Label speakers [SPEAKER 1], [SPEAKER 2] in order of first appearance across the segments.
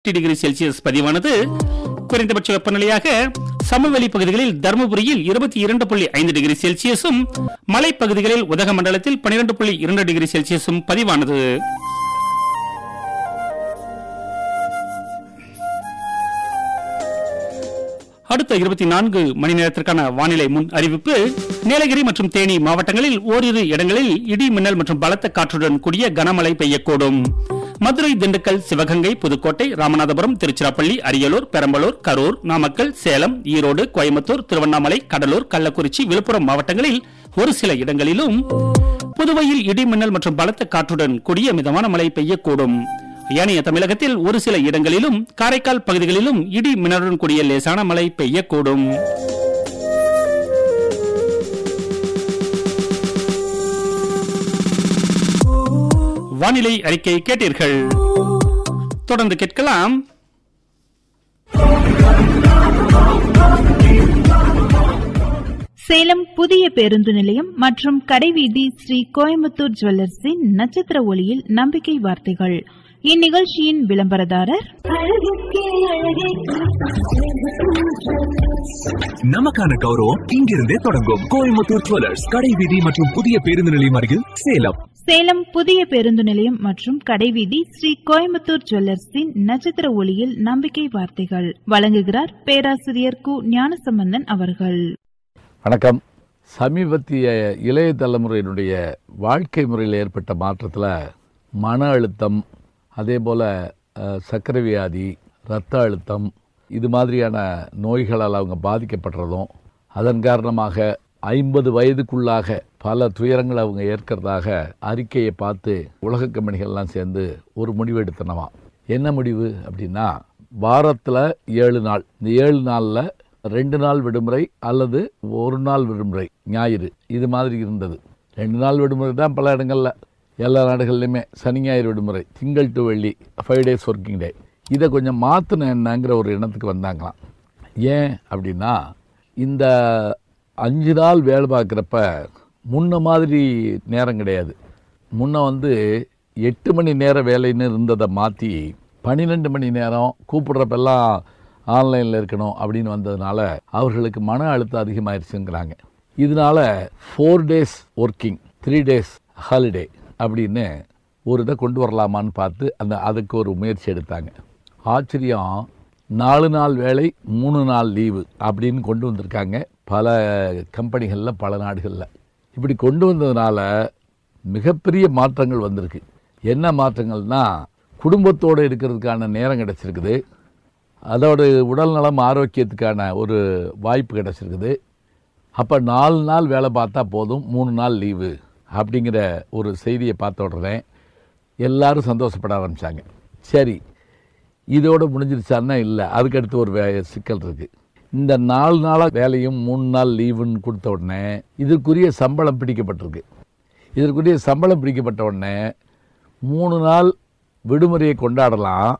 [SPEAKER 1] degree Celsius பதிவானது குறைந்தபட்ச வெப்பநிலையாக சமவெளி பகுதிகளில் தருமபுரியில் இருபத்தி இரண்டு புள்ளி ஐந்து டிகிரி செல்சியஸும் மலைப்பகுதிகளில் உதகமண்டலத்தில் பனிரெண்டு புள்ளி இரண்டு டிகிரி செல்சியஸும் பதிவானது அடுத்த இருபத்தி நான்கு மணி நேரத்திற்கான வானிலை முன் அறிவிப்பு நீலகிரி மற்றும் தேனி மாவட்டங்களில் ஓரிரு இடங்களில் இடி மின்னல் மற்றும் பலத்த காற்றுடன் கூடிய கனமழை பெய்யக்கூடும் மதுரை திண்டுக்கல் சிவகங்கை புதுக்கோட்டை ராமநாதபுரம் திருச்சிராப்பள்ளி அரியலூர் பெரம்பலூர் கரூர் நாமக்கல் சேலம் ஈரோடு கோயம்புத்தூர் திருவண்ணாமலை கடலூர் கள்ளக்குறிச்சி விழுப்புரம் மாவட்டங்களில் ஒரு சில இடங்களிலும் புதுவையில் இடி மின்னல் மற்றும் பலத்த காற்றுடன் கூடிய மிதமான மழை பெய்யக்கூடும் ஏனைய தமிழகத்தில் ஒரு சில இடங்களிலும் காரைக்கால் பகுதிகளிலும் இடி மின்னலுடன் கூடிய லேசான மழை பெய்யக்கூடும் வானிலை அறிக்கை கேட்டீர்கள் தொடர்ந்து கேட்கலாம்
[SPEAKER 2] சேலம் புதிய பேருந்து நிலையம் மற்றும் கடைவீதி ஸ்ரீ கோயம்புத்தூர் ஜுவல்லர்ஸின் நட்சத்திர ஒளியில் நம்பிக்கை வார்த்தைகள் இந்நிகழ்ச்சியின் விளம்பரதாரர்
[SPEAKER 3] நமக்கான கௌரவம் இங்கிருந்தே தொடங்கும் கோயம்புத்தூர் ஜுவல்லர்ஸ் கடை வீதி மற்றும் புதிய பேருந்து நிலையம் அருகில் சேலம்
[SPEAKER 2] சேலம் புதிய பேருந்து நிலையம் மற்றும் கடைவீதி ஸ்ரீ கோயம்புத்தூர் ஜுவல்லர்ஸின் நட்சத்திர ஒளியில் நம்பிக்கை வார்த்தைகள் வழங்குகிறார் பேராசிரியர் கு ஞானசம்பந்தன் அவர்கள்
[SPEAKER 4] வணக்கம் சமீபத்திய இளைய தலைமுறையினுடைய வாழ்க்கை முறையில் ஏற்பட்ட மாற்றத்தில் மன அழுத்தம் அதே போல் சர்க்கரை வியாதி இரத்த அழுத்தம் இது மாதிரியான நோய்களால் அவங்க பாதிக்கப்படுறதும் அதன் காரணமாக ஐம்பது வயதுக்குள்ளாக பல துயரங்களை அவங்க ஏற்கிறதாக அறிக்கையை பார்த்து உலக கம்பெனிகள்லாம் சேர்ந்து ஒரு முடிவு எடுத்தனவா என்ன முடிவு அப்படின்னா வாரத்தில் ஏழு நாள் இந்த ஏழு நாளில் ரெண்டு நாள் விடுமுறை அல்லது ஒரு நாள் விடுமுறை ஞாயிறு இது மாதிரி இருந்தது ரெண்டு நாள் விடுமுறை தான் பல இடங்களில் எல்லா நாடுகள்லையுமே சனி ஞாயிறு விடுமுறை திங்கள் டு வெள்ளி ஃபைவ் டேஸ் ஒர்க்கிங் டே இதை கொஞ்சம் மாற்றின என்னங்கிற ஒரு எண்ணத்துக்கு வந்தாங்களாம் ஏன் அப்படின்னா இந்த அஞ்சு நாள் வேலை பார்க்குறப்ப முன்ன மாதிரி நேரம் கிடையாது முன்ன வந்து எட்டு மணி நேர வேலைன்னு இருந்ததை மாற்றி பன்னிரெண்டு மணி நேரம் கூப்பிடுறப்பெல்லாம் ஆன்லைனில் இருக்கணும் அப்படின்னு வந்ததுனால அவர்களுக்கு மன அழுத்தம் அதிகமாயிருச்சுங்கிறாங்க இதனால four days working three days holiday அப்படின்னு ஒரு இதை கொண்டு வரலாமான்னு பார்த்து அந்த அதுக்கு ஒரு முயற்சி எடுத்தாங்க ஆச்சரியம் நாலு நாள் வேலை மூணு நாள் லீவு அப்படின்னு கொண்டு வந்திருக்காங்க பல கம்பெனிகளில் பல நாடுகளில் இப்படி கொண்டு வந்ததுனால மிகப்பெரிய மாற்றங்கள் வந்திருக்கு என்ன மாற்றங்கள்னா குடும்பத்தோடு இருக்கிறதுக்கான நேரம் கிடச்சிருக்குது அதோட உடல் நலம் ஆரோக்கியத்துக்கான ஒரு வாய்ப்பு கிடச்சிருக்குது அப்போ நாலு நாள் வேலை பார்த்தா போதும் மூணு நாள் லீவு அப்படிங்கிற ஒரு செய்தியை பார்த்த உடனே எல்லாரும் சந்தோஷப்பட ஆரம்பித்தாங்க சரி இதோட முடிஞ்சிருச்சான்னா இல்லை அதுக்கடுத்து ஒரு வே சிக்கல் இருக்குது இந்த நாலு நாளாக வேலையும் மூணு நாள் லீவுன்னு கொடுத்த உடனே இதற்குரிய சம்பளம் பிடிக்கப்பட்டிருக்கு இதற்குரிய சம்பளம் பிடிக்கப்பட்ட உடனே மூணு நாள் விடுமுறையை கொண்டாடலாம்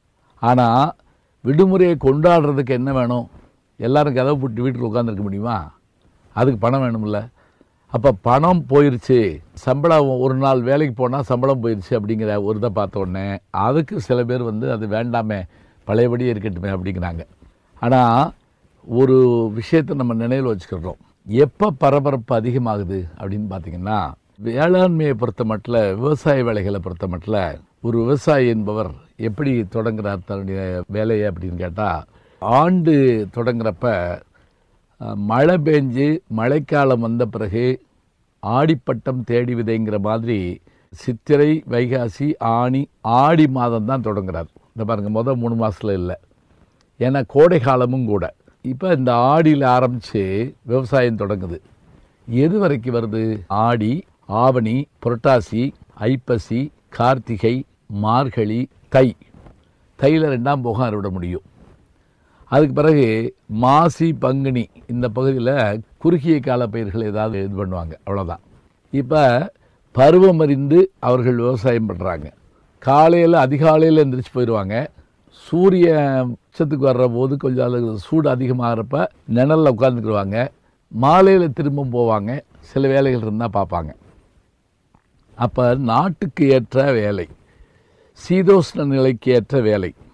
[SPEAKER 4] ஆனால் விடுமுறையை கொண்டாடுறதுக்கு என்ன வேணும் எல்லாரும் கதவை போட்டு வீட்டில் உட்காந்துருக்க முடியுமா அதுக்கு பணம் வேணும்ல அப்போ பணம் போயிருச்சு சம்பளம் ஒரு நாள் வேலைக்கு போனால் சம்பளம் போயிருச்சு அப்படிங்கிற ஒரு இதை பார்த்த உடனே அதுக்கு சில பேர் வந்து அது வேண்டாமே பழையபடியே இருக்கட்டுமே அப்படிங்கிறாங்க ஆனால் ஒரு விஷயத்தை நம்ம நினைவில் வச்சுக்கிறோம் எப்போ பரபரப்பு அதிகமாகுது அப்படின்னு பார்த்தீங்கன்னா வேளாண்மையை பொறுத்த மட்டும் விவசாய வேலைகளை பொறுத்த மட்டும் ஒரு விவசாயி என்பவர் எப்படி தொடங்குறார் தன்னுடைய வேலையை அப்படின்னு கேட்டால் ஆண்டு தொடங்குறப்ப மழை பெஞ்சு மழைக்காலம் வந்த பிறகு ஆடிப்பட்டம் தேடி விதைங்கிற மாதிரி சித்திரை வைகாசி ஆணி ஆடி மாதம் தான் தொடங்குறார் இந்த பாருங்கள் மொதல் மூணு மாதத்தில் இல்லை ஏன்னா கோடை காலமும் கூட இப்போ இந்த ஆடியில் ஆரம்பித்து விவசாயம் தொடங்குது எது வரைக்கும் வருது ஆடி ஆவணி புரட்டாசி ஐப்பசி கார்த்திகை மார்கழி தை தையில் ரெண்டாம் போகம் அறுவிட முடியும் அதுக்கு பிறகு மாசி பங்குனி இந்த பகுதியில் குறுகிய கால பயிர்கள் ஏதாவது இது பண்ணுவாங்க அவ்வளோதான் இப்போ பருவம் அறிந்து அவர்கள் விவசாயம் பண்ணுறாங்க காலையில் அதிகாலையில் எந்திரிச்சு போயிடுவாங்க சூரிய உச்சத்துக்கு வர்ற போது கொஞ்சம் அது சூடு அதிகமாகிறப்ப நிழலில் உட்காந்துக்கிடுவாங்க மாலையில் திரும்பவும் போவாங்க சில வேலைகள் இருந்தால் பார்ப்பாங்க அப்போ நாட்டுக்கு ஏற்ற வேலை சீதோஷ்ண நிலைக்கு ஏற்ற வேலை